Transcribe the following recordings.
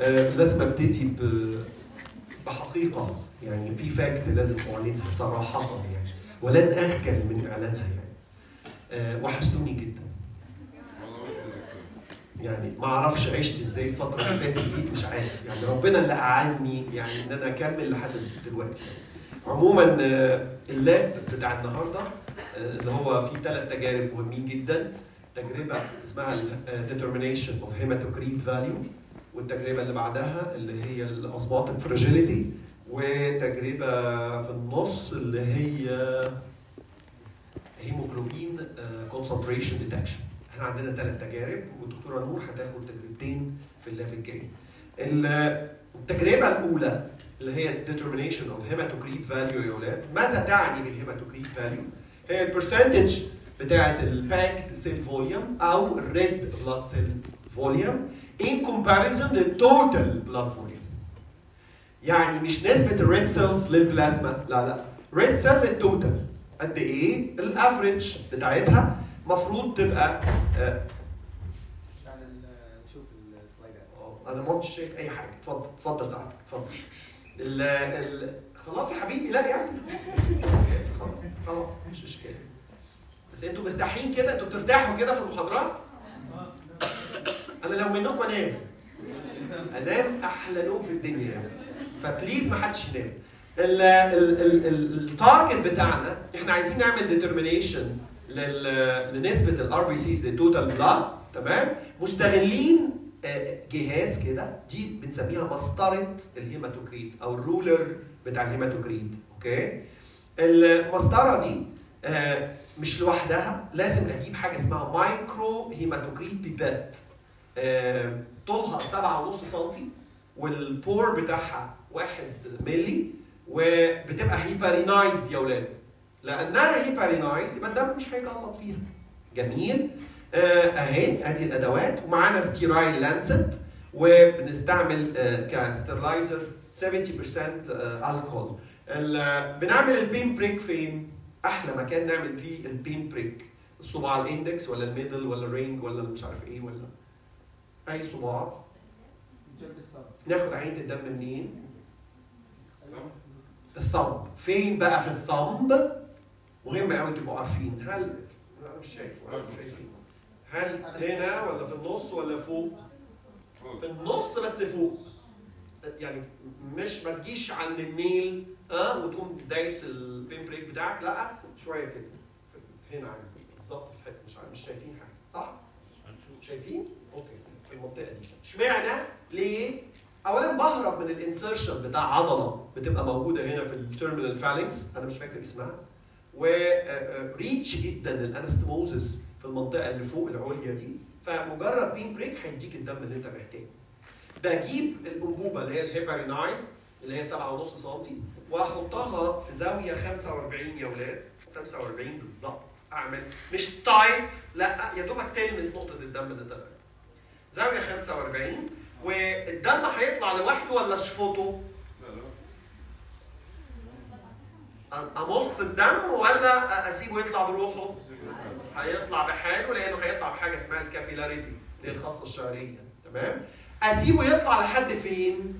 آه، لازم ابتدي ب- بحقيقه يعني في فاكت لازم اعلنها صراحه يعني ولن اخجل من اعلانها يعني آه، وحشتوني جدا يعني ما اعرفش عشت ازاي الفتره اللي فاتت دي مش عارف يعني ربنا اللي اعني يعني ان انا اكمل لحد دلوقتي يعني. عموما آه، اللاب بتاع النهارده آه، اللي هو فيه ثلاث تجارب مهمين جدا تجربه اسمها ال- آه، determination of hematocrit value والتجربه اللي بعدها اللي هي الاسباط الفراجيليتي وتجربه في النص اللي هي هيموجلوبين كونسنتريشن ديتكشن احنا عندنا ثلاث تجارب والدكتوره نور هتاخد تجربتين في اللاب الجاي ال- التجربه الاولى اللي هي determination of hematocrit value يا اولاد ماذا تعني بالهيماتوكريت فاليو هي البرسنتج بتاعه الباكد سيل فوليوم او الريد بلاد سيل فوليوم in comparison للتوتال بلاد فوليوم يعني مش نسبة الريد سيلز للبلازما لا لا ريد سيل للتوتال قد ايه الافريج بتاعتها المفروض تبقى آه، مش على ال- نشوف السلايدات آه، انا ما كنتش شايف اي حاجه اتفضل اتفضل سعادتك اتفضل ال ال خلاص يا حبيبي لا يعني خلاص خلاص مش اشكال بس انتوا مرتاحين كده انتوا بترتاحوا كده في المحاضرات انا لو منكم انام انام احلى نوم في الدنيا يعني فبليز ما حدش ينام ال- ال- ال- ال- التارجت بتاعنا احنا عايزين نعمل ديترمينيشن لنسبه الار بي سيز للتوتال بلاد تمام مستغلين آه، جهاز كده دي بنسميها مسطره الهيماتوكريت او الرولر بتاع الهيماتوكريت اوكي المسطره دي آه، مش لوحدها لازم اجيب حاجه اسمها مايكرو هيماتوكريت بيبات آه، طولها 7.5 سم والبور بتاعها 1 ملي وبتبقى هيبارينايزد يا اولاد لانها هيبارينايزد يبقى الدم مش هيجلط فيها جميل آه، اهي ادي الادوات ومعانا ستيرايل لانست وبنستعمل آه، كسترلايزر 70% آه، الكحول ال- بنعمل البين بريك فين؟ احلى مكان نعمل فيه البين بريك الصباع الاندكس ولا الميدل ولا الرينج ولا مش عارف ايه ولا اي صباع جنب الثumb ناخد عينه الدم منين؟ الثمب فين بقى في الثمب؟ مهم قوي تبقوا عارفين هل انا مش شايف ولا مش شايفين هل هنا ولا في النص ولا فوق؟ في النص بس فوق يعني مش ما تجيش عند النيل ها أه؟ وتقوم دايس البين بريك بتاعك لا شويه كده هنا عندي بالظبط في الحته مش عارف- مش شايفين حاجه صح؟ شايفين؟ اوكي في المنطقه دي اشمعنى؟ ليه؟ اولا بهرب من الانسرشن بتاع عضله بتبقى موجوده هنا في التيرمينال فالنكس انا مش فاكر اسمها وريتش جدا للانستموزس في المنطقه اللي فوق العليا دي فمجرد بين بريك هيديك الدم اللي انت محتاجه بجيب الانبوبه اللي هي الهيبارينايز اللي هي 7.5 سم واحطها في زاويه 45 يا ولاد 45 بالظبط اعمل مش تايت لا يا دوبك تلمس نقطه الدم اللي طلعت زاويه 45 والدم هيطلع لوحده ولا اشفطه؟ امص الدم ولا اسيبه يطلع بروحه؟ هيطلع بحاله لانه هيطلع بحاجه اسمها الكابيلاريتي اللي هي الخاصه الشعريه تمام؟ اسيبه يطلع لحد فين؟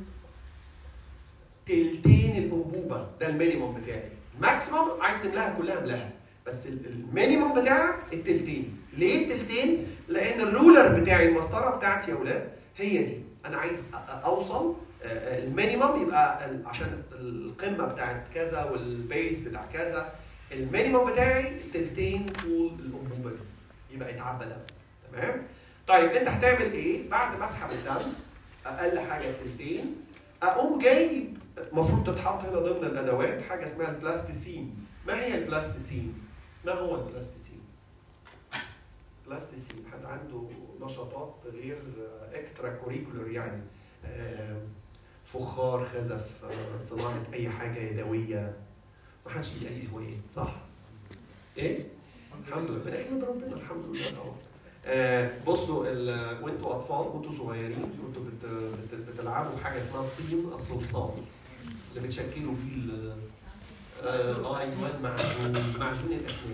تلتين الانبوبه ده المينيموم بتاعي الماكسيموم عايز تملاها كلها املاها بس ال- المينيموم بتاعك التلتين ليه التلتين؟ لان الرولر بتاعي المسطره بتاعتي يا اولاد هي دي انا عايز أ- أ- اوصل آه، آه، المينيمم يبقى ال- عشان القمه بتاعت كذا والبيس بتاع كذا المينيمم بتاعي تلتين طول الانبوبه دي يبقى يتعبى دم تمام طيب انت هتعمل ايه بعد ما اسحب الدم اقل حاجه تلتين اقوم جايب المفروض تتحط هنا ضمن الادوات حاجه اسمها البلاستيسين ما هي البلاستيسين ما هو البلاستيسين بلاستيسين حد عنده نشاطات غير اكسترا كوريكولر يعني آه، فخار خزف آه، صناعه اي حاجه يدويه ما حدش ليه اي هوايات صح؟ ايه؟ الحمد لله بنحمد ربنا الحمد لله طبعا آه، بصوا ال- وانتوا اطفال وانتوا صغيرين كنتوا بت- بت- بتلعبوا حاجه اسمها طين الصلصال اللي بتشكلوا بيه ال- اه آه، ايوه معجون معجون الاسنان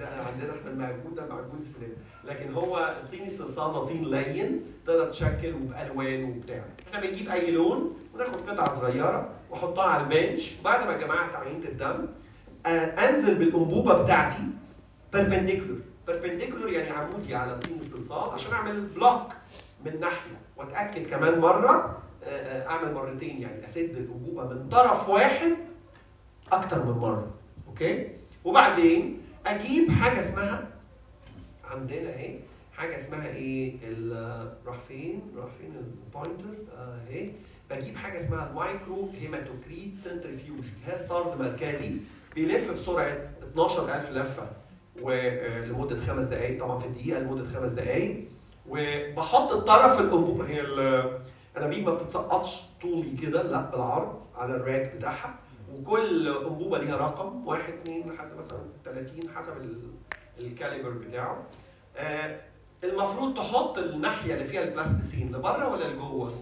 ده عندنا احنا المعجون ده معجون السنان لكن هو الطين الصلصال طين لين تقدر تشكل وبالوان وبتاع احنا بنجيب اي لون وناخد قطعه صغيره واحطها على البنش بعد ما جمعت عينه الدم آه، انزل بالانبوبه بتاعتي بيربنديكولر بيربنديكولر يعني عمودي على طين الصلصال عشان اعمل بلوك من ناحيه واتاكد كمان مره آه، آه، اعمل مرتين يعني اسد الانبوبه من طرف واحد اكتر من مره اوكي وبعدين اجيب حاجه اسمها عندنا اهي حاجه اسمها ايه ال- راح فين راح فين البوينتر اهي بجيب حاجه اسمها المايكرو هيماتوكريت سنترفيوج جهاز طرد مركزي بيلف بسرعه 12000 لفه ولمده خمس دقائق طبعا في الدقيقه لمده خمس دقائق وبحط الطرف الانبوبه هي ال- الانابيب ما بتتسقطش طولي كده لا بالعرض على الراك بتاعها وكل انبوبه ليها رقم واحد اثنين لحد مثلا 30 حسب ال- الكاليبر بتاعه آه، المفروض تحط الناحيه اللي فيها البلاستيسين لبره ولا لجوه؟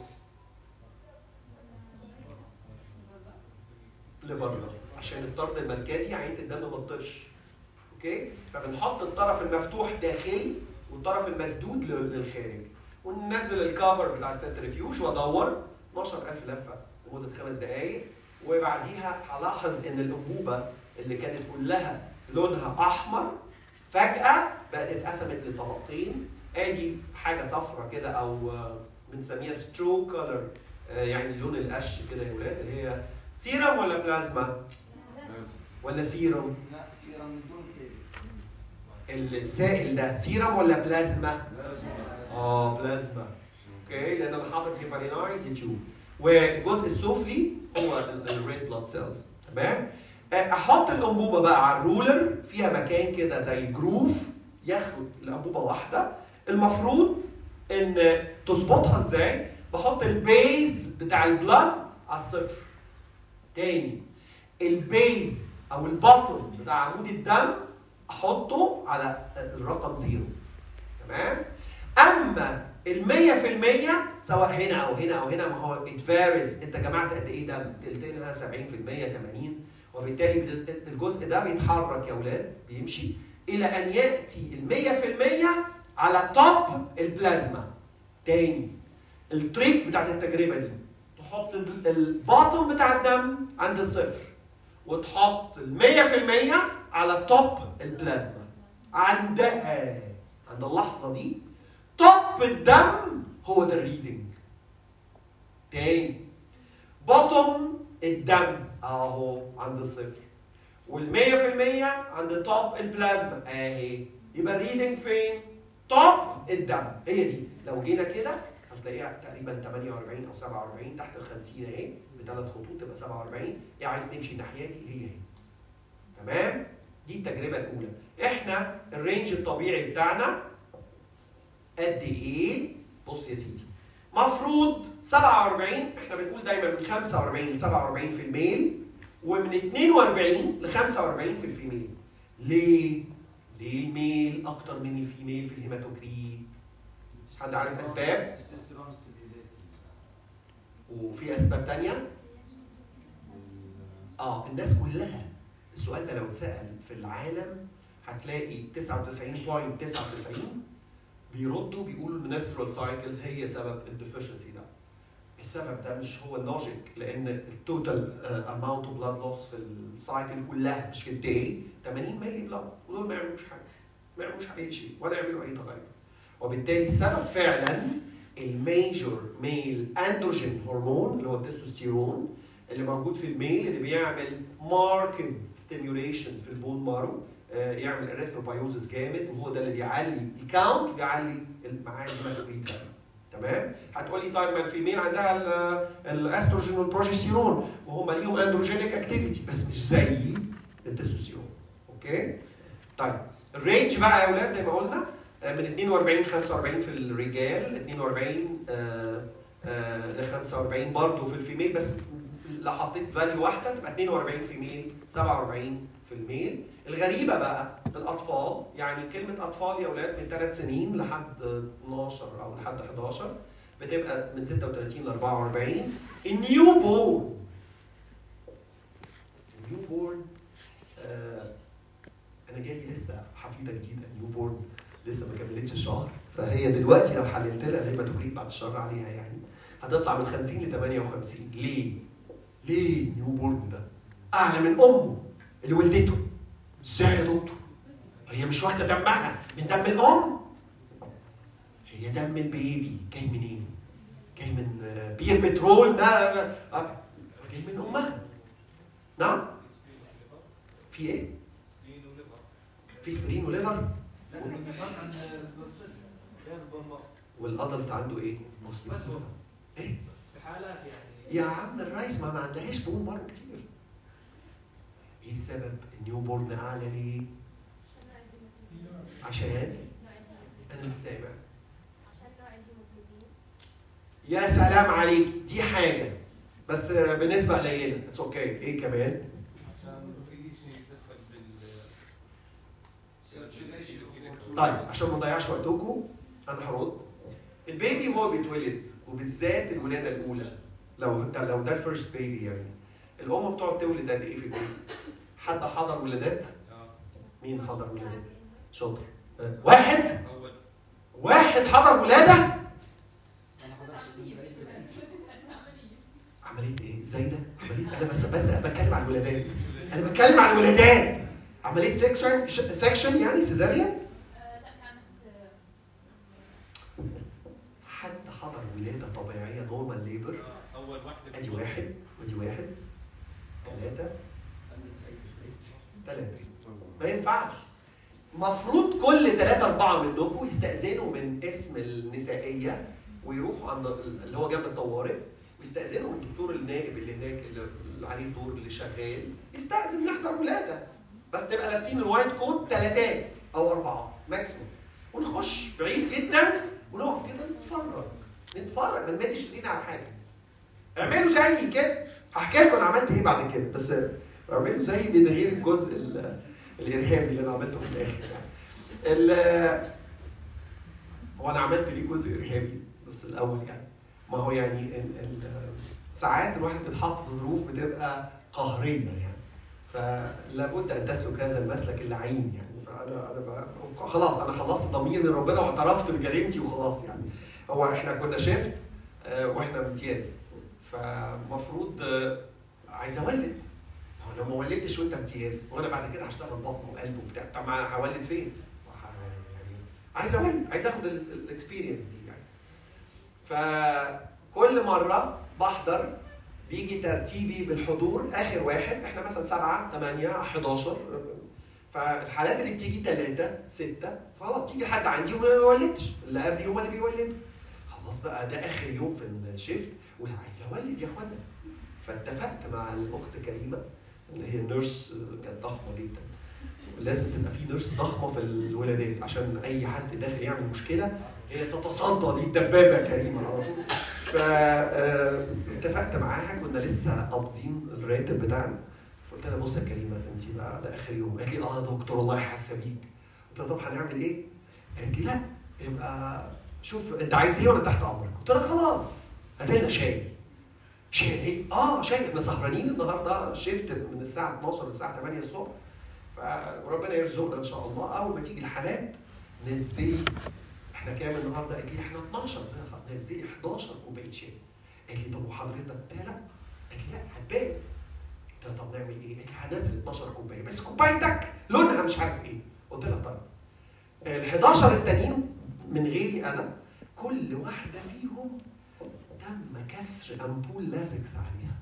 لبره عشان الطرد المركزي عينه الدم ما تطيرش اوكي فبنحط الطرف المفتوح داخلي والطرف المسدود لل- للخارج وننزل الكفر بتاع السنترفيوج وادور 12000 لفه لمده خمس دقائق وبعديها هلاحظ ان الانبوبه اللي كانت كلها لونها احمر فجاه بقت اتقسمت لطبقتين ادي حاجه صفرة كده او آه، بنسميها سترو كولر يعني لون القش كده يا ولاد اللي هي سيرم ولا بلازما ولا سيرم لا سيرم من دون كيس السائل ده سيرم ولا بلازما اه بلازما اوكي لان انا حاطط هيبارينايز يوتيوب والجزء السفلي هو الريد بلاد سيلز تمام آه، احط الانبوبه بقى على الرولر فيها مكان كده زي جروف ياخد الانبوبه واحده المفروض ان تظبطها ازاي بحط البيز بتاع البلاد على الصفر تاني البيز او البطن بتاع عمود الدم احطه على الرقم زيرو تمام اما ال 100% سواء هنا او هنا او هنا ما هو ات فاريز انت جمعت قد ايه دم؟ قلت لنا 70% 80 وبالتالي بت- الجزء ده بيتحرك يا اولاد بيمشي الى ان ياتي ال 100% على توب البلازما تاني التريك بتاعت التجربه دي تحط ال- الباطن بتاع الدم عند الصفر وتحط ال 100% على توب البلازما عندها عند اللحظه دي توب الدم هو ده الريدنج تاني بطن الدم اهو عند الصفر والمية في المية عند توب البلازما اهي يبقى الريدنج فين؟ توب الدم هي دي لو جينا كده هتلاقيها تقريبا 48 او 47 تحت ال 50 اهي بثلاث خطوط تبقى 47 يا عايز تمشي ناحيتي هي هي تمام؟ دي التجربة الأولى احنا الرينج الطبيعي بتاعنا قد ايه؟ بص يا سيدي مفروض 47 احنا بنقول دايما من 45 ل 47 في الميل ومن 42 ل 45 في الفيميل ليه؟ ليه الميل اكتر من الفيميل في الهيماتوكريت؟ حد عارف أسباب؟ تستوستيرون ستيميوليتنج وفي اسباب تانية؟ اه الناس كلها السؤال ده لو اتسال في العالم هتلاقي 99.99 بيردوا بيقولوا المنسترال سايكل هي سبب الديفشنسي ده السبب ده مش هو اللوجيك لان التوتال اماونت اوف بلاد لوس في السايكل كلها مش في الداي 80 مللي بلاد ودول ما يعملوش حاجه ما يعملوش اي شيء ولا يعملوا اي تغير وبالتالي السبب فعلا الميجور ميل اندروجين هرمون اللي هو التستوستيرون اللي موجود في الميل اللي بيعمل ماركت ستيميوليشن في البون مارو آه، يعمل اريثروبايوزس جامد وهو ده اللي بيعلي الكاونت وبيعلي معاه الهيماتوكريت فاليو. تمام هتقول لي طيب ما الفيميل عندها ال- الاستروجين والبروجستيرون وهم ليهم اندروجينيك اكتيفيتي بس مش زي التستوستيرون اوكي طيب الرينج بقى يا اولاد زي ما قلنا آه، من 42 ل 45 في الرجال 42 آه، آه، ل 45 برضه في الفيميل بس لو حطيت فاليو واحده تبقى 42 في ميل 47 في الميل الغريبه بقى الاطفال يعني كلمه اطفال يا اولاد من 3 سنين لحد 12 او لحد 11 بتبقى من 36 ل 44 النيو بورن النيو بورن آه انا جالي لسه حفيد عقيده جديده نيو بورن لسه ما كملتش الشهر فهي دلوقتي لو حللت لها الهيماتوكريت بعد الشر عليها يعني هتطلع من 50 ل 58 ليه؟ ليه نيو بورن ده؟ اعلى من امه اللي ولدته ازاي يا دكتور؟ هي مش واخده دمها من دم الام هي دم البيبي جاي منين؟ جاي من آه، بير بترول ده آه، جاي من امها نعم في ايه؟ في سبرين وليفر لكن الانفصال عن الجلوكوز غير البومبا والادلت عنده ايه؟ بس هو ايه؟ بس في حالات يعني يا عم الرايس ما, ما عندهاش بون مارو كتير ايه السبب النيو بورن اعلى ليه؟ عشان انا مش سامع يا سلام عليك دي حاجه بس بنسبه قليله اتس اوكي ايه كمان؟ عشان في شيء يدخل بال طيب عشان ما نضيعش وقتكم انا هرد البيبي وهو بيتولد وبالذات الولاده الاولى لو ده لو ده الفيرست بيبي يعني الام بتقعد تولد قد ايه في البيت؟ حد حضر ولادات؟ مين حضر ولادات؟ شاطر أه، واحد اول واحد حضر ولاده انا حضرت عمليه ايه؟ ازاي ده؟ عمليه انا بس بس بتكلم عن الولادات انا بتكلم عن الولادات عمليه سكشن سكشن يعني سيزاريان حد حضر ولاده طبيعيه نورمال ليبر اول واحده ادي واحد ودي واحد ثلاثة ثلاثة ما ينفعش المفروض كل ثلاثة أربعة منكم يستأذنوا من اسم النسائية ويروحوا عند اللي هو جنب الطوارئ ويستأذنوا من الدكتور النائب اللي هناك اللي اللي عليه الدور اللي شغال يستأذن نحضر ولادة بس نبقى لابسين الوايت كوت ثلاثات أو أربعة ماكسيموم ونخش بعيد جدا ونقف كده نتفرج نتفرج ما نمدش ايدينا على حاجة اعملوا زي كده هحكي لكم انا عملت ايه بعد كده بس اعملوا زي من غير الجزء ال- الارهابي اللي انا عملته في الاخر يعني. ال- هو انا عملت ليه جزء ارهابي بس الاول يعني ما هو يعني ال- ال- ساعات الواحد بيتحط في ظروف بتبقى قهريه يعني فلابد ان تسلك هذا المسلك اللعين يعني فانا انا بقى- خلاص انا خلصت ضمير من ربنا واعترفت بجريمتي وخلاص يعني هو احنا كنا شيفت آه، واحنا امتياز فمفروض آه، عايز اولد هو لو ما ولدتش وانت امتياز وانا بعد كده هشتغل بطن وقلب وبتاع طب ما أنا هولد فين؟ وح- يعني عايز اولد عايز اخد الاكسبيرينس دي يعني فكل مره بحضر بيجي ترتيبي بالحضور اخر واحد احنا مثلا سبعه ثمانيه 11 فالحالات اللي بتيجي ثلاثه سته خلاص تيجي حد عندي وما بيولدش اللي قبلي هم اللي بيولدوا خلاص بقى ده اخر يوم في الشيفت ولا عايز اولد يا اخوانا فاتفقت مع الاخت كريمه اللي هي نيرس كانت ضخمه جدا لازم تبقى في نيرس ضخمه في الولادات عشان اي حد داخل يعمل مشكله هي تتصدى دي الدبابه كريمه على طول فاتفقت معاها كنا لسه قابضين الراتب بتاعنا فقلت لها بص يا كريمه انت بقى ده اخر يوم قالت لي اه يا دكتور والله حاسه بيك قلت لها طب هنعمل ايه؟ قالت لي لا يبقى شوف انت عايز ايه وانا تحت امرك قلت لها خلاص هات لنا شاي شاي اه شاي احنا سهرانين النهارده شيفت من الساعه 12 للساعه 8 الصبح فربنا يرزقنا ان شاء الله اول ما تيجي الحالات نزلي احنا كام النهارده؟ قالت لي احنا 12 نزلي 11 كوبايه شاي قالت لي طب وحضرتك؟ قلت لها لا قالت لي لا هتبان قلت لها طب نعمل ايه؟ قالت لي هنزل 12 كوبايه بس كوبايتك لونها مش عارف ايه قلت لها طيب ال 11 التانيين من غيري انا كل واحده فيهم تم كسر امبول لازكس عليها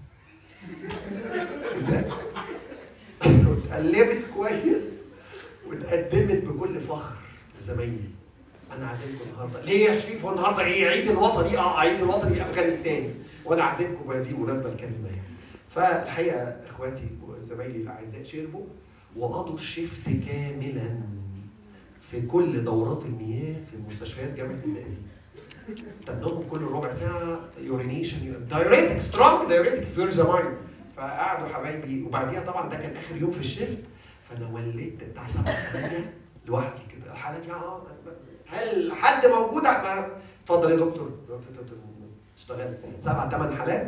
اتقلبت كويس واتقدمت بكل فخر لزمايلي انا عازمكم النهارده ليه يا شريف هو النهارده ايه عيد الوطني اه عيد الوطني افغانستاني وانا عازمكم بهذه المناسبه الكريمه يعني فالحقيقه اخواتي وزمايلي الاعزاء شربوا وقضوا الشيفت كاملا في كل دورات المياه في مستشفيات جامعه الزقازيق تنهم كل ربع ساعه يورينيشن دايريتك سترونج دايريتك فيرزاماين فقعدوا حبايبي وبعديها طبعا ده كان اخر يوم في الشيفت فانا ولدت بتاع سبعه ثمانيه لوحدي كده الحالات دي اه هل حد موجود ما- اتفضل يا دكتور اشتغل سبع ثمان حالات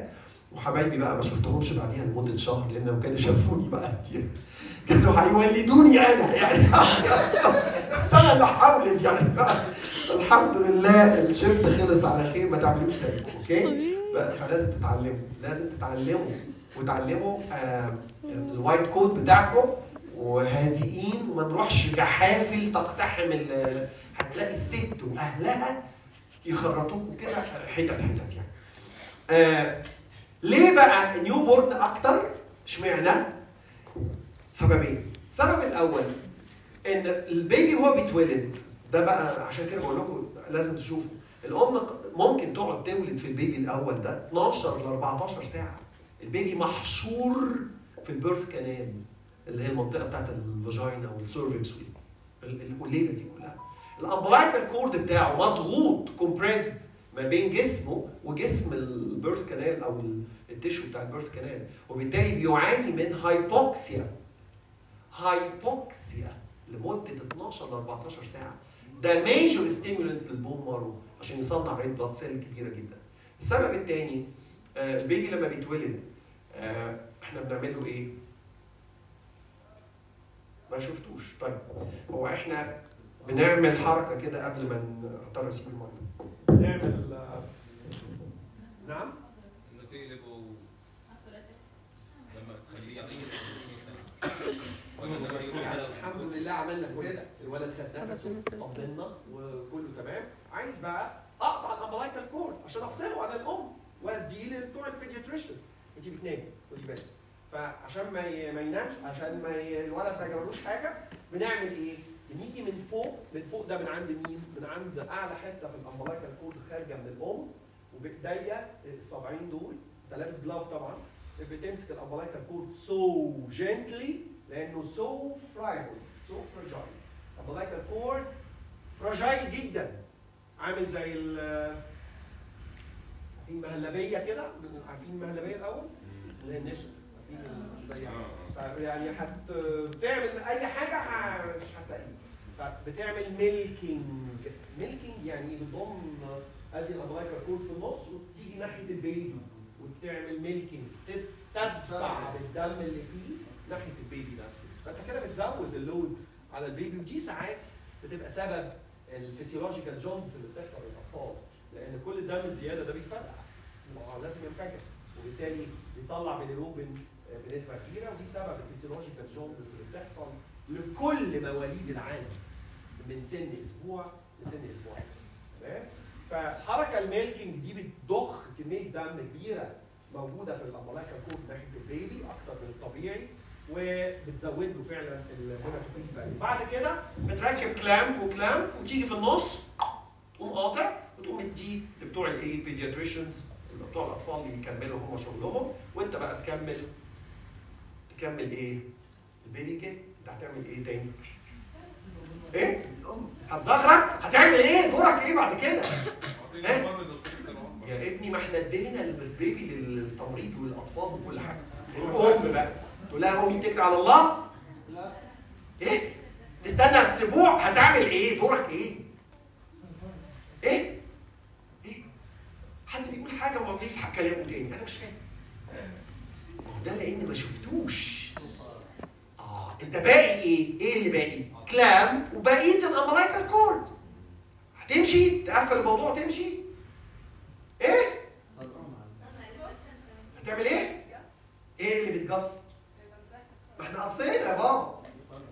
وحبايبي بقى ما شفتهمش بعديها لمده شهر لان لو كانوا شافوني بقى كانوا هيولدوني انا يعني انا اللي حاولت يعني الحمد لله الشفت خلص على خير ما تعملوش زيكم اوكي بقى فلازم تتعلموا لازم تتعلموا وتعلموا آه، الوايت كود بتاعكم وهادئين وما نروحش جحافل تقتحم ال- هتلاقي الست واهلها يخرطوكوا كده حتت حتت يعني. آه ليه بقى النيو بورن اكتر؟ اشمعنى؟ سببين. السبب الاول ان البيبي وهو بيتولد ده بقى عشان كده بقول لكم لازم تشوفوا الام ممكن تقعد تولد في البيبي الاول ده 12 ل 14 ساعه البيبي محشور في البيرث كانال اللي هي المنطقه بتاعت الفاجينا والسيرفكس والليله دي كلها الامبلايكال كورد بتاعه مضغوط كومبريسد ما بين جسمه وجسم البيرث كانال او التيشو بتاع البيرث كانال وبالتالي بيعاني من هايبوكسيا هايبوكسيا لمده 12 ل 14 ساعه ده ميجور ستيمولنت للبون مارو عشان يصنع ريد بلاد سيل كبيره جدا السبب الثاني آه البيبي لما بيتولد آه احنا بنعمل له ايه؟ ما شفتوش طيب هو احنا بنعمل حركه كده قبل ما نضطر اسيب الميه نعمل آه، نعم انه تقلبه لما تخليه يعيش ولا لما يروح على الحمد لله عملنا كده الولد خد نفسه طمنا وكله تمام عايز بقى اقطع الامبلايكال كورد عشان افصله عن الام واديه لبتوع البيدياتريشن انت بتنامي خدي بالك فعشان ما ي- ما ينامش عشان ما ي- الولد ما يجرالوش حاجه بنعمل ايه؟ بنيجي من فوق من فوق ده من عند مين؟ من عند اعلى حته في الامبلايكال كورد خارجه من الام وبايديا الصابعين دول انت لابس جلاف طبعا بتمسك الامبلايكال كورد سو جنتلي لانه سو فرايبل سو فراجايل الامبلايكال كورد فراجايل جدا عامل زي ال عارفين مهلبيه كده عارفين المهلبيه الاول اللي هي النشا عارفين زي يعني هت بتعمل اي حاجه ه- مش هتلاقيه فبتعمل ميلكينج ميلكينج يعني بتضم ادي الامبلايكال كورد في النص وتيجي ناحيه البيبي وتعمل ميلكينج تدفع بالدم اللي فيه ناحيه البيبي نفسه فانت كده بتزود اللود على البيبي ودي ساعات بتبقى سبب الفسيولوجيكال جونز اللي بتحصل للاطفال لان كل الدم الزياده ده بيفرقع ما هو لازم ينفجر وبالتالي بيطلع بيليروبين بنسبه كبيره ودي سبب الفسيولوجيكال جونز اللي بتحصل لكل مواليد العالم من سن اسبوع لسن اسبوعين تمام فالحركه الميلكينج دي بتضخ كميه دم كبيره موجوده في الامبلايكال كود ناحيه البيبي اكتر من الطبيعي وبتزود له فعلا الهيماتوكريت فاليو بعد كده بتركب كلامب وكلامب وتيجي في النص تقوم قاطع وتقوم مديه لبتوع الايه بيدياتريشنز بتوع الاطفال اللي يكملوا هم شغلهم وانت بقى تكمل تكمل ايه؟ البيبي كده انت هتعمل ايه تاني؟ ايه؟ هتزغرط؟ هتعمل ايه؟ دورك ايه بعد كده؟ يا ابني ما احنا ادينا البيبي للتمريض وللاطفال وكل حاجه. الام بقى تقول لها امي اتكل على الله؟ لا ايه؟ تستنى السبوع هتعمل ايه؟ دورك ايه؟ ايه؟ ايه؟ حد بيقول حاجه وما بيسحب كلامه تاني انا مش فاهم. ما هو ده لان ما شفتوش. اه انت باقي ايه؟ ايه اللي باقي؟ كلام وبقيه الامبلايكال كورد. هتمشي؟ تقفل الموضوع تمشي؟ ايه؟ هتعمل ايه؟ ايه اللي بتجص؟ ما احنا قصينا يا بابا.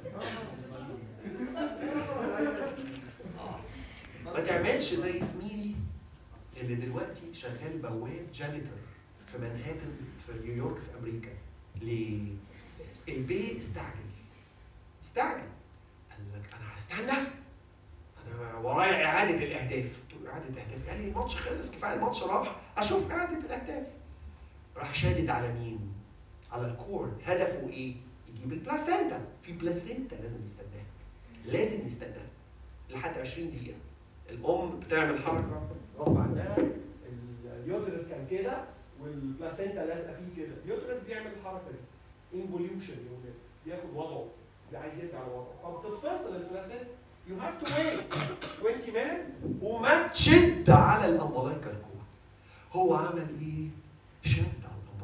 ما تعملش زي زميلي اللي دلوقتي شغال بواب جانيتور في منهاتن في نيويورك في امريكا ليه؟ البي استعجل استعجل قال لك انا هستنى انا ورايا اعاده الاهداف قلت له اعاده اهداف قال لي الماتش خلص كفايه الماتش راح اشوف اعاده الاهداف راح شادد على مين؟ على الكورد هدفه ايه؟ يجيب البلاسينتا في بلاسينتا لازم نستناها لازم نستناها لحد 20 دقيقه الام بتعمل حركه غصب عنها اليوترس كان كده والبلاسينتا لازقه فيه كده اليوترس بيعمل الحركه دي انفوليوشن بياخد وضعه اللي عايز يرجع لوضعه فبتتفصل البلاسينتا يو هاف تو ويت 20 مينت وما تشد على الامبلايكال كورد هو عمل ايه؟ شد على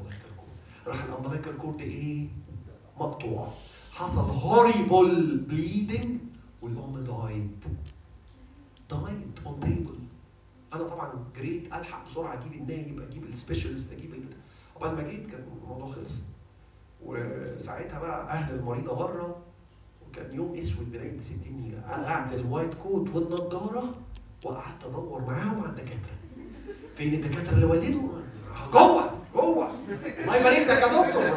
راح الامبلايكال كورد ايه؟ مقطوع حصل هوريبل بليدنج والام دايد دايد اون تيبل انا طبعا جريت الحق بسرعه اجيب النايب اجيب السبيشالست اجيب ال... طبعا ما جيت كان الموضوع خلص وساعتها بقى اهل المريضه بره وكان يوم اسود بنايم ب 60 نيله قلعت الوايت كوت والنضاره وقعدت ادور معاهم على الدكاتره فين الدكاتره اللي ولدوا؟ جوه جوه الله يبارك لك يا دكتور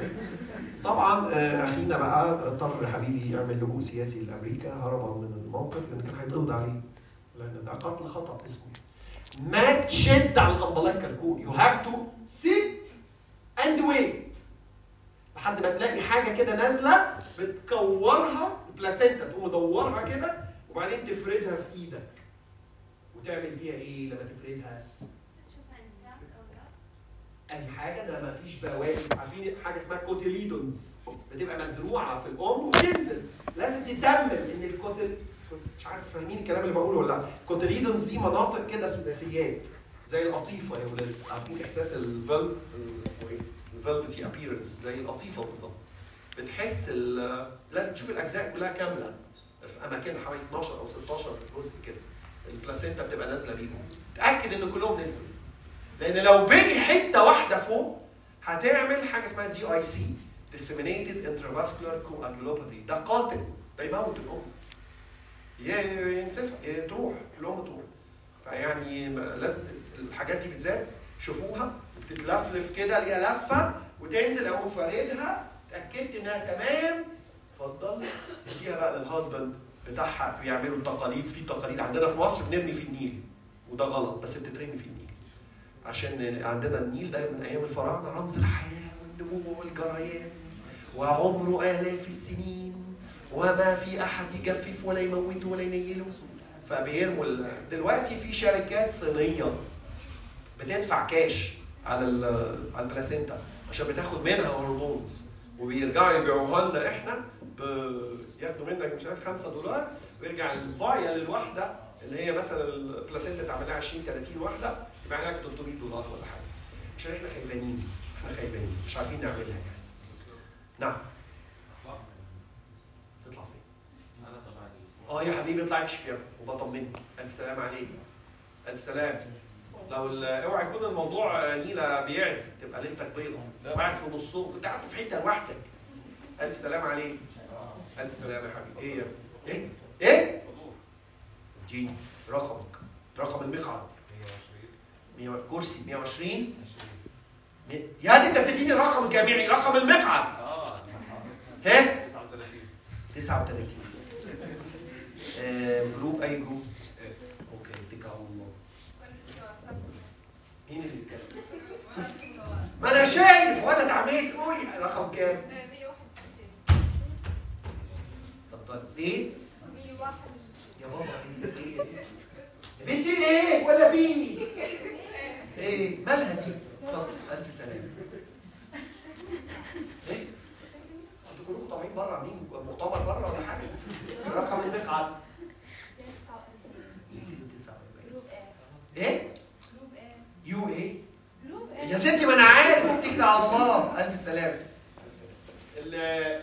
طبعا آه، اخينا بقى اضطر حبيبي يعمل لجوء سياسي لامريكا هربا من الموقف لان كان هيتقبض عليه لان ده قتل خطا اسمه ما تشد على الامبلايكال كود يو هاف تو سيت اند ويت لحد ما تلاقي حاجه كده نازله بتكورها البلاسينتا تقوم مدورها كده وبعدين تفردها في ايدك وتعمل فيها ايه لما تفردها؟ شوفها انتاكت او لا ادي حاجه ده ما فيش بواقي عارفين حاجه اسمها كوتيليدونز بتبقى مزروعه في الام وتنزل لازم تتمم ان الكوتل مش عارف فاهمين الكلام اللي بقوله ولا لا الكوتيليدونز دي مناطق كده سداسيات زي القطيفه يا ولاد عارفين احساس الفيل اسمه ايه؟ الفيلفتي ابييرنس زي القطيفه بالظبط بتحس ال- لازم تشوف الاجزاء كلها كامله في اماكنها حوالي 12 او 16 جزء كده البلاسينتا بتبقى نازله بيهم تاكد ان كلهم نزلوا لان لو بقي حته واحده فوق هتعمل حاجه اسمها دي اي سي disseminated intravascular coagulopathy ده قاتل ده يموت الام ي- ينسفها ي- تروح الام تروح فيعني ما- لازم الحاجات دي بالذات شوفوها بتتلفلف كده ليها لفه وتنزل اقوم فاردها اتاكدت انها تمام اتفضل اديها بقى للهازبند بتاعها بيعملوا التقاليد في تقاليد عندنا في مصر بنرمي في النيل وده غلط بس بتترمي في النيل عشان عندنا النيل ده من ايام الفراعنه رمز الحياه والنمو والجريان وعمره الاف السنين وما في احد يجفف ولا يموته ولا ينيله فبيرموا ال- دلوقتي في شركات صينيه بتدفع كاش على ال- على البلاسينتا عشان بتاخد منها هرمونز وبيرجعوا يبيعوها لنا احنا ب- ياخدوا منك مش عارف 5 دولار ويرجع الفايل الواحده اللي هي مثلا البلاسينتا تعمل لها 20 30 واحده يبقى لك 300 دولار ولا حاجه عشان احنا خايبانين احنا خايبانين مش عارفين نعملها يعني نعم تطلع فين؟ انا طبعا اه يا حبيبي اطلع اكشف يا ابني وبطمنك الف سلام عليك الف سلام لو ال- اوعى يكون الموضوع نيله بيعدي تبقى ليلتك بيضة وقاعد في نصهم كنت قاعد في حته لوحدك الف سلام عليك الف سلام يا حبيبي ايه يا ابني؟ ايه ايه اديني رقمك رقم المقعد 100 كرسي 120 مية- يا دي انت بتديني الرقم الجامعي رقم المقعد اه ها 39 39 آه، جروب اي جروب اوكي اتكل على الله مين اللي بيتكلم ما انا شايف وانا اتعميت قولي رقم كام 161 طب ايه 161 يا بابا ايه ايه يا بنتي ايه ولا بي ايه مالها دي طب الف سلامه ايه انتوا كلكم طالعين بره عاملين مؤتمر بره ولا حاجه رقم المقعد 49 جروب ايه ايه جروب ايه يو ايه جروب يا ستي ما انا عارف اتكل على الله الف سلامه ال-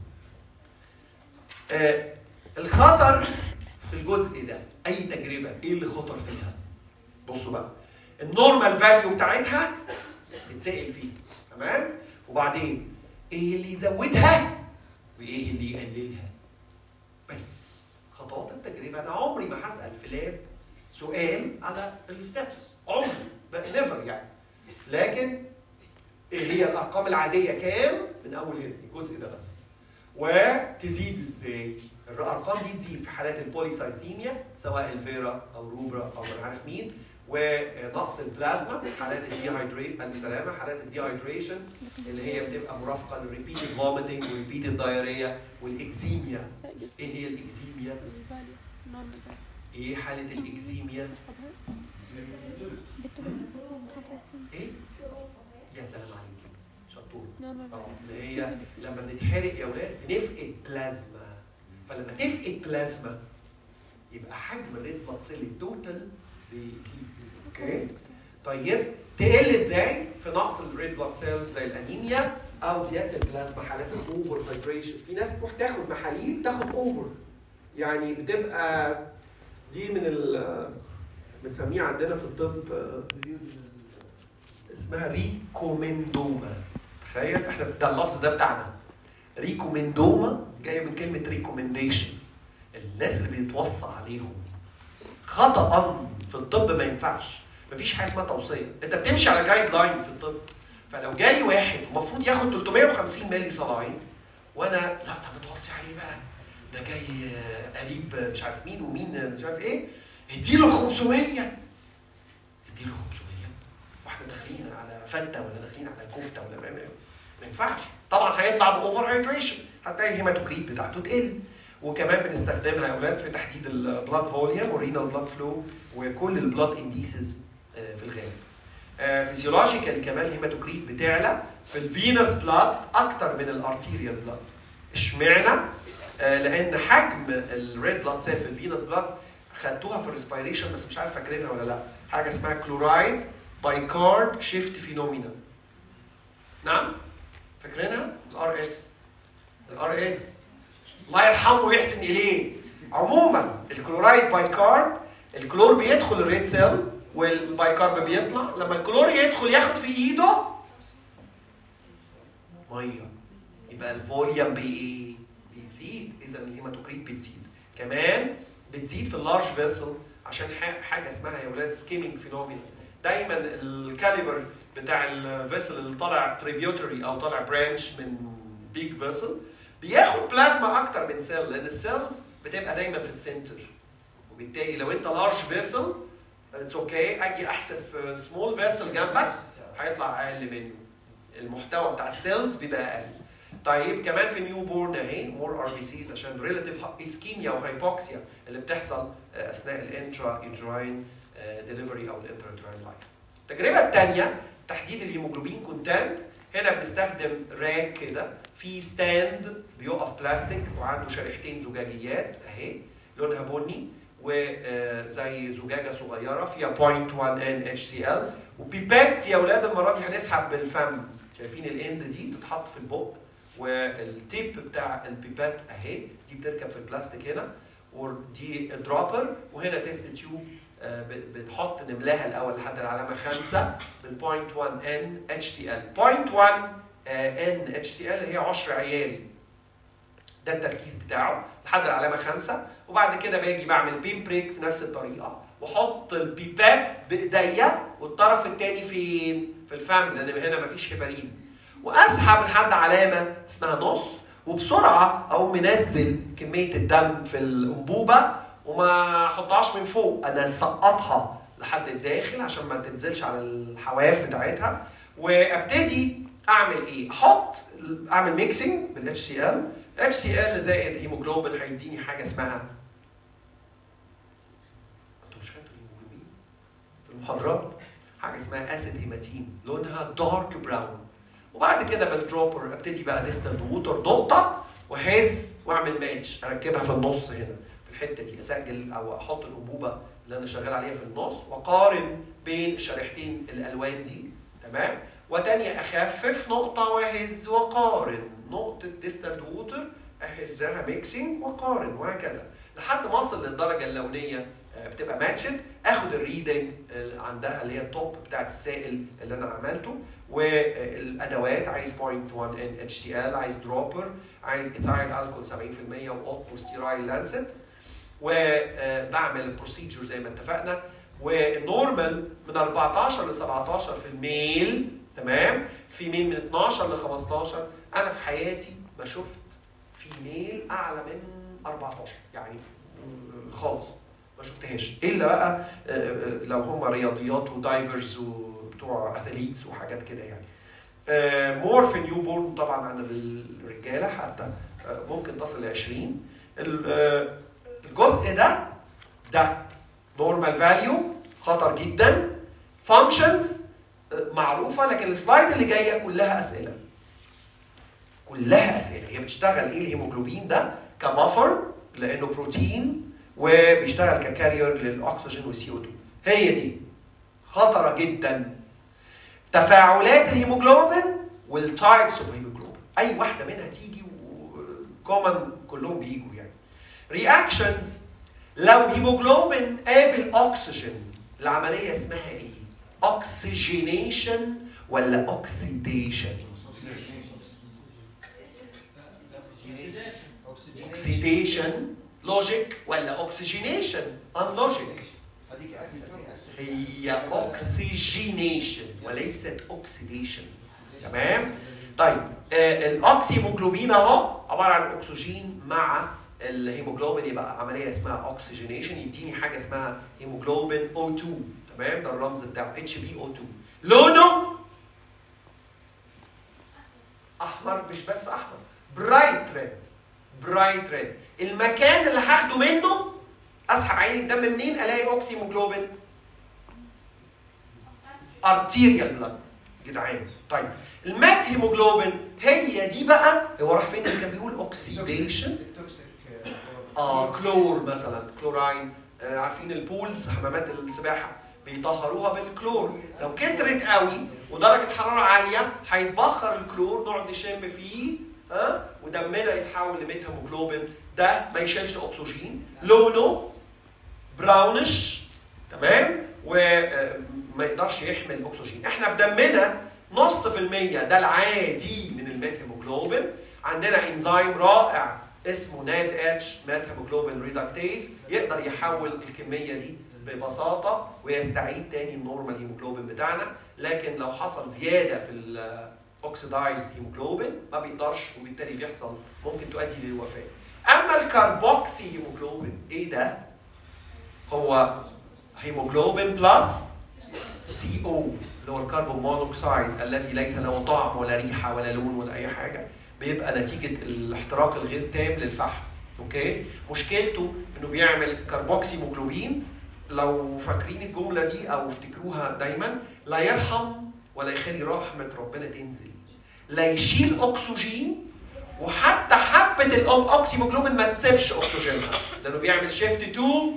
آه، الخطر في الجزء ده اي تجربه ايه اللي خطر فيها بصوا بقى النورمال فاليو بتاعتها بتسال فيه تمام وبعدين ايه اللي يزودها وايه اللي يقللها بس خطوات التجربه انا عمري ما هسال في لاب سؤال على الستبس عمري نيفر يعني لكن ايه هي الارقام العاديه كام من اول هنا الجزء ده بس وتزيد ازاي الارقام دي تزيد في حالات البوليسايتيميا سواء الفيرا او روبرا او من عارف مين ونقص البلازما حالات الديهايدريت السلامه حالات الديهايدريشن اللي هي بتبقى مرافقه للريبيتد فوميتنج والريبيتد دايريا والاكزيميا ايه هي الاكزيميا؟ ايه حاله الاكزيميا؟ ايه؟ يا سلام عليك شطور اه اللي هي لما بنتحرق يا ولاد بنفقد بلازما فلما تفقد بلازما يبقى حجم الريد بلاد سيل التوتال بيزيد اوكي طيب تقل ازاي في نقص الريد بلاد سيل زي الانيميا او زياده البلازما حالات الاوفر فلتريشن في ناس تروح تاخد محاليل تاخد اوفر يعني بتبقى دي من ال بنسميها عندنا في الطب آه، اسمها ريكومندوما تخيل احنا ده اللفظ ده بتاعنا ريكومندوما جايه من كلمه ريكومنديشن الناس اللي بيتوصى عليهم خطا في الطب ما ينفعش مفيش حاجه اسمها توصيه انت بتمشي على جايد لاين في الطب فلو جالي واحد المفروض ياخد 350 مللي صلاعين وانا لا طب توصي عليه بقى ده جاي آه، قريب آه، مش عارف مين ومين آه، مش عارف ايه اديله 500 اديله 500 واحنا داخلين على فته ولا داخلين على كفته ولا ما ما- ما ينفعش طبعا هيطلع باوفر هايدريشن هتلاقي الهيماتوكريت بتاعته تقل وكمان بنستخدمها يا اولاد في تحديد البلاد فوليوم والرينال بلاد فلو وكل البلاد انديسز في الغالب فيزيولوجيكال كمان الهيماتوكريت بتعلى في الفينس بلاد اكتر من الارتيريال بلاد اشمعنى؟ آه، لان حجم الريد بلاد سيل في الفينس بلاد خدتوها في الريسبيريشن بس مش عارف فاكرينها ولا لا حاجه اسمها كلورايد بايكارد شيفت فينومينا نعم فاكرينها الار اس الار اس الله يرحمه ويحسن اليه عموما الكلورايد بايكارب الكلور بيدخل الريد سيل والبايكارب بيطلع لما الكلور يدخل ياخد في ايده ميه يبقى الفوليوم بايه؟ بيزيد اذا الهيماتوكريت بتزيد كمان بتزيد في اللارج فيسل عشان ح- حاجه اسمها يا ولاد سكيمينج فينومينا دايما الكاليبر بتاع الفيسل اللي طالع تريبيوتري او طالع برانش من بيج فيسل بياخد بلازما اكتر من سيل لان السيلز بتبقى دايما في السنتر وبالتالي لو انت لارج فيسل اتس اوكي اجي احسب في سمول فيسل جنبك هيطلع اقل منه المحتوى بتاع السيلز بيبقى اقل طيب كمان في نيو بورن اهي مور ار بي سيز عشان ريلاتيف اسكيميا وهايبوكسيا اللي بتحصل آه، اثناء الانترا انتراين ديليفري او الانترا انتراين لايف التجربه الثانيه تحديد الهيموجلوبين كونتنت هنا بنستخدم راك كده في ستاند بيقف بلاستيك وعنده شريحتين زجاجيات اهي لونها بني وزي زجاجه صغيره فيها 0.1 ان اتش سي ال وبيبات يا اولاد المره دي هنسحب بالفم شايفين الاند دي تتحط في البق والتيب بتاع البيبات اهي دي بتركب في البلاستيك هنا ودي دروبر وهنا تيست تيوب آه، ب- بنحط نملاها الاول لحد العلامه 5 من 0.1 ان اتش سي ال 0.1 ان اتش سي ال هي عشر عياري ده التركيز بتاعه لحد العلامه 5 وبعد كده باجي بعمل بيب بريك في نفس الطريقه واحط البيبات بايديا والطرف الثاني فين؟ في الفم لان هنا مفيش هبارين واسحب لحد علامه اسمها نص وبسرعه او منزل كميه الدم في الانبوبه وما احطهاش من فوق انا اسقطها لحد الداخل عشان ما تنزلش على الحواف بتاعتها وابتدي اعمل ايه؟ احط اعمل ميكسنج بالاتش سي ال اتش سي ال زائد هيموجلوبين هيديني حاجه اسمها انتوا مش فاكرين الهيموجلوبين في المحاضرات حاجه اسمها اسيد هيماتين لونها دارك براون وبعد كده بالدروبر ابتدي بقى ديستنت ووتر نقطه وهز واعمل ماتش اركبها في النص هنا في الحته دي اسجل او احط الانبوبه اللي انا شغال عليها في النص واقارن بين الشريحتين الالوان دي تمام وتانية اخفف نقطه واهز واقارن نقطه ديستنت ووتر اهزها ميكسينج واقارن وهكذا لحد ما اوصل للدرجه اللونيه آه، بتبقى ماتشد اخد الريدنج آه، عندها اللي هي التوب بتاعت السائل اللي انا عملته والادوات عايز 0.1 ان اتش سي ال عايز دروبر عايز ايثايل الكول 70% واوتو ستيرايل لانست وبعمل البروسيجر زي ما اتفقنا والنورمال من 14 ل 17 في الميل تمام في ميل من 12 ل 15 انا في حياتي ما شفت في ميل اعلى من 14 يعني خالص ما شفتهاش الا بقى آه، آه، لو هم رياضيات ودايفرز وبتوع اثليتس وحاجات كده يعني مور في نيو بورن طبعا عن الرجاله حتى آه، ممكن تصل ل 20 ال- آه، الجزء ده ده نورمال فاليو خطر جدا فانكشنز معروفه لكن السلايد اللي جايه كلها اسئله كلها اسئله هي بتشتغل ايه الهيموجلوبين ده كبفر لانه بروتين وبيشتغل ككارير للاكسجين والسي او 2 هي دي خطره جدا تفاعلات الهيموجلوبين والتايبس اوف هيموجلوبين اي واحده منها تيجي وكومن كلهم بيجوا يعني رياكشنز لو هيموجلوبين قابل اكسجين العمليه اسمها ايه اوكسجينيشن ولا اوكسيديشن اوكسيديشن لوجيك اوكسجينيشن ولا اوكسجينيشن ان لوجيك هذيك اكسل هي اوكسجينيشن وليست اوكسيديشن تمام طيب آه الاوكسيموجلوبين اهو عباره عن اكسجين مع الهيموجلوبين يبقى عمليه اسمها اوكسجينيشن يديني حاجه اسمها هيموجلوبين O2 تمام ده الرمز بتاعه اتش بي او 2 لونه احمر مش بس احمر برايت ريد برايت ريد المكان اللي هاخده منه اسحب عين الدم منين الاقي اوكسيموجلوبين ارتيريال بلاد جدعان طيب المات هيموجلوبين هي دي بقى هو راح فين اللي كان بيقول اوكسيديشن التوكسيك اه كلور مثلا كلوراين آه عارفين البولز حمامات السباحه بيطهروها بالكلور لو كترت قوي ودرجه حراره عاليه هيتبخر الكلور نقعد نشم فيه ها آه ودمنا يتحول لميت هيموجلوبين ده ما يشيلش اكسجين لونه براونش تمام وما يقدرش يحمل اكسجين احنا في دمنا نص في المية ده العادي من الميت هيموجلوبين عندنا انزيم رائع اسمه ناد اتش مات هيموجلوبين ريدكتيز يقدر يحول الكميه دي ببساطه ويستعيد تاني النورمال هيموجلوبين بتاعنا لكن لو حصل زياده في الاوكسيدايزد هيموجلوبين ما بيقدرش وبالتالي بيحصل ممكن تؤدي للوفاه اما الكربوكسي هيموجلوبين ايه ده هو هيموجلوبين بلس سي او اللي هو الكربون مونوكسيد الذي ليس له طعم ولا ريحه ولا لون ولا اي حاجه بيبقى نتيجه الاحتراق الغير تام للفحم اوكي مشكلته انه بيعمل كربوكسي هيموجلوبين لو فاكرين الجمله دي او افتكروها دايما لا يرحم ولا يخلي رحمه ربنا تنزل لا يشيل اكسجين وحتى حبه الاوكسيموجلوبين ما تسيبش اكسجينها لانه بيعمل شيفت تو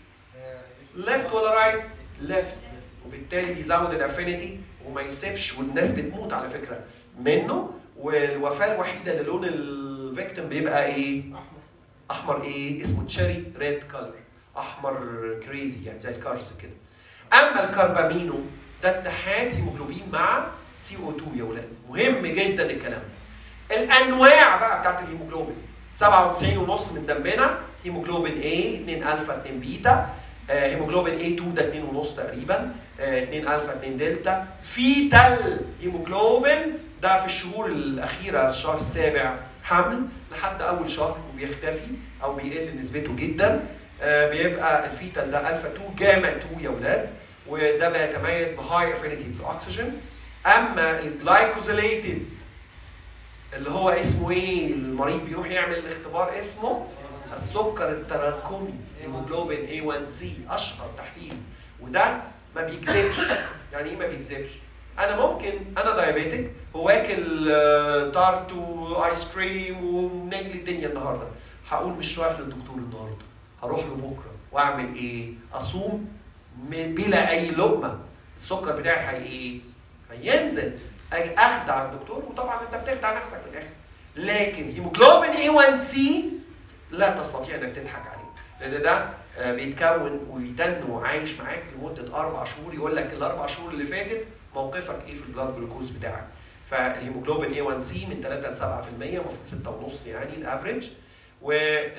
ليفت ولا رايت ليفت وبالتالي بيزود الافينيتي وما يسيبش والناس بتموت على فكره منه والوفاه الوحيده للون الفيكتيم بيبقى ايه؟ احمر ايه؟ اسمه تشيري ريد كلر احمر كريزي يعني زي الكارس كده اما الكربامينو ده اتحاد هيموجلوبين مع سي او 2 يا ولاد مهم جدا الكلام ده الانواع بقى بتاعت الهيموجلوبين 97 ونص من دمنا هيموجلوبين A 2 الفا 2 بيتا آه هيموجلوبين A2 ده 2 ونص تقريبا آه 2 الفا 2 دلتا فيتال هيموجلوبين ده في الشهور الاخيره الشهر السابع حمل لحد اول شهر وبيختفي او بيقل نسبته جدا آه بيبقى الفيتال ده الفا 2 جاما 2 يا اولاد وده بيتميز بهاي افينيتي بالاكسجين اما الجلايكوزيليتد اللي هو اسمه ايه المريض بيروح يعمل الاختبار اسمه السكر التراكمي هيموجلوبين A1C اشهر تحليل وده ما بيكذبش يعني ايه ما بيكذبش انا ممكن انا دايابيتك واكل تارت وايس كريم ونيل الدنيا النهارده هقول مش رايح للدكتور النهارده هروح له بكره واعمل ايه اصوم بلا اي لقمه السكر بتاعي هي ايه هينزل اخدع الدكتور وطبعا انت بتخدع نفسك في الاخر لكن هيموجلوبين A1C لا تستطيع انك تضحك عليه لان ده بيتكون ويتن وعايش معاك لمده اربع شهور يقول لك الاربع شهور اللي فاتت موقفك ايه في البلاد جلوكوز بتاعك فالهيموجلوبين A1C من 3 ل 7% المفروض 6.5 يعني الافريج و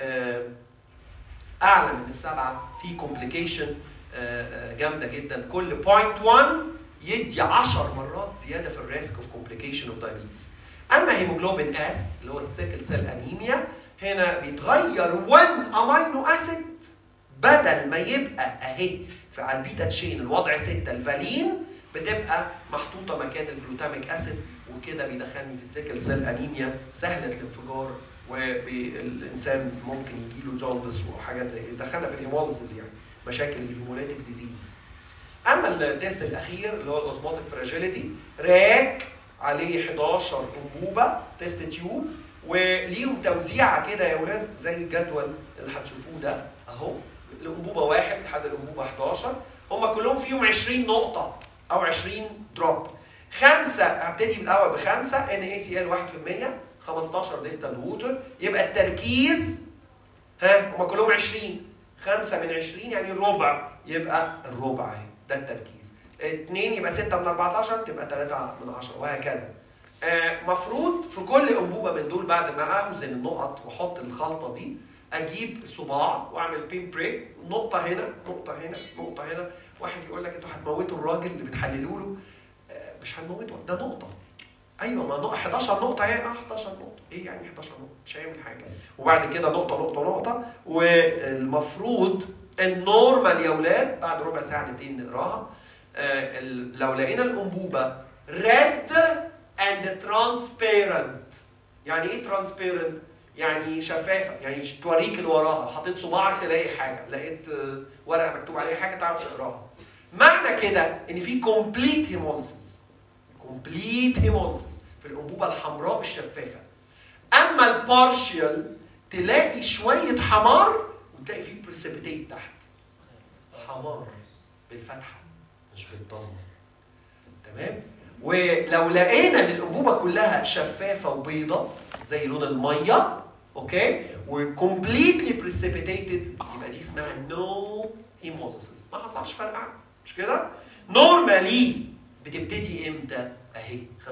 اعلى من السبعه في كومبليكيشن جامده جدا كل بوينت 1 يدي 10 مرات زياده في الريسك اوف كومبليكيشن اوف دايابيتس اما هيموجلوبين اس اللي هو السيكل سيل انيميا هنا بيتغير 1 امينو اسيد بدل ما يبقى اهي في على البيتا تشين الوضع 6 الفالين بتبقى محطوطه مكان الجلوتاميك اسيد وكده بيدخلني في السيكل سيل انيميا سهله الانفجار والانسان ممكن يجي له جوندس وحاجات زي كده دخلنا في الهيموليسيس يعني مشاكل الهيموليتيك ديزيز اما التيست الاخير اللي هو الاوزموتيك فراجيليتي راك عليه 11 انبوبه تيست تيوب وليهم توزيعه كده يا اولاد زي الجدول اللي هتشوفوه ده اهو الانبوبه واحد لحد الانبوبه 11 هم كلهم فيهم 20 نقطه او 20 دروب خمسه هبتدي بالاول بخمسه ان اي سي ال 1% 15 ديستال ووتر يبقى التركيز ها هما كلهم 20 5 من 20 يعني ربع يبقى الربع اهي ده التركيز 2 يبقى 6 من 14 تبقى 3 من 10 وهكذا آه، مفروض في كل انبوبه من دول بعد ما اوزن النقط واحط الخلطه دي اجيب صباع واعمل بين بريك نقطه هنا نقطه هنا نقطه هنا واحد يقول لك انتوا هتموتوا الراجل اللي بتحللوا له آه، مش هنموته ده نقطه ايوه ما نقطة 11 نقطة يعني اه 11 نقطة، ايه يعني 11 نقطة؟ مش هيعمل حاجة. وبعد كده نقطة نقطة نقطة والمفروض النورمال يا اولاد بعد ربع ساعة نبتدي نقراها آه، ال- لو لقينا الانبوبة ريد اند ترانسبيرنت يعني ايه ترانسبيرنت؟ يعني شفافة يعني توريك اللي وراها، حطيت صباعك تلاقي حاجة، لقيت آه، ورقة مكتوب عليها حاجة تعرف تقراها. معنى كده ان في كومبليت هيموليسيس كومبليت هيموليسيس في الانبوبه الحمراء الشفافه اما البارشيال تلاقي شويه حمار وتلاقي فيه بريسبيتيت تحت حمار بالفتحه مش بالضمه تمام ولو لقينا ان الانبوبه كلها شفافه وبيضه زي لون الميه اوكي وكومبليتلي بريسبيتيتد يبقى دي اسمها نو هيموليسيس ما حصلش فرقعه مش كده نورمالي بتبتدي امتى اهي 45%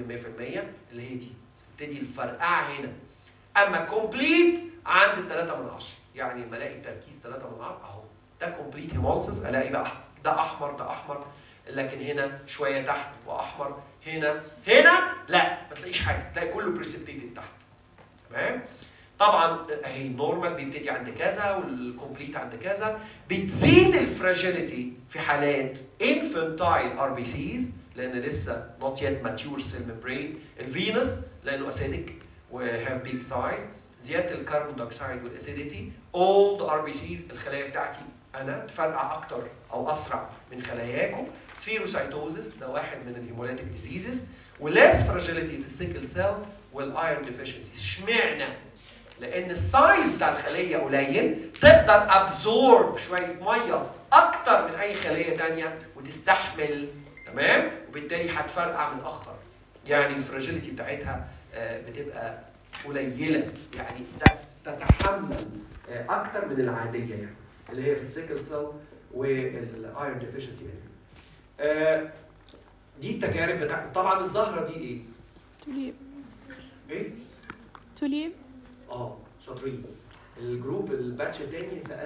اللي هي دي تبتدي الفرقعه هنا اما كومبليت عند 3 من 10 يعني لما الاقي التركيز 3 من 10 اهو ده كومبليت هيموليسيس الاقي بقى ده احمر ده احمر لكن هنا شويه تحت واحمر هنا هنا لا ما تلاقيش حاجه تلاقي كله بريسبتيتد تحت تمام طبعا اهي النورمال بيبتدي عند كذا والكومبليت عند كذا بتزيد الفراجيليتي في حالات انفنتايل ار بي سيز لان لسه نوت يت ماتيور سيل ميمبرين الفينس لانه اسيدك وهاف بيج سايز زياده الكربون دايوكسيد والاسيديتي اولد ار بي سيز الخلايا بتاعتي انا تفرقع اكتر او اسرع من خلاياكم سفيروسايتوزس ده واحد من الهيموليتيك ديزيزز وليس فراجيليتي في السيكل سيل والايرون ديفيشنسي اشمعنى؟ لان السايز بتاع الخليه قليل تقدر ابزورب شويه ميه اكتر من اي خليه تانية وتستحمل تمام وبالتالي هتفرقع متاخر يعني الفراجيليتي بتاعتها آه، بتبقى قليله يعني تس- تتحمل آه، اكتر من العاديه يعني اللي هي في السيكل سيل والايرون ديفيشنسي دي التجارب بتاعت طبعا الزهره دي ايه؟ توليب ايه؟ توليب اه شاطرين الجروب الباتش التاني سأل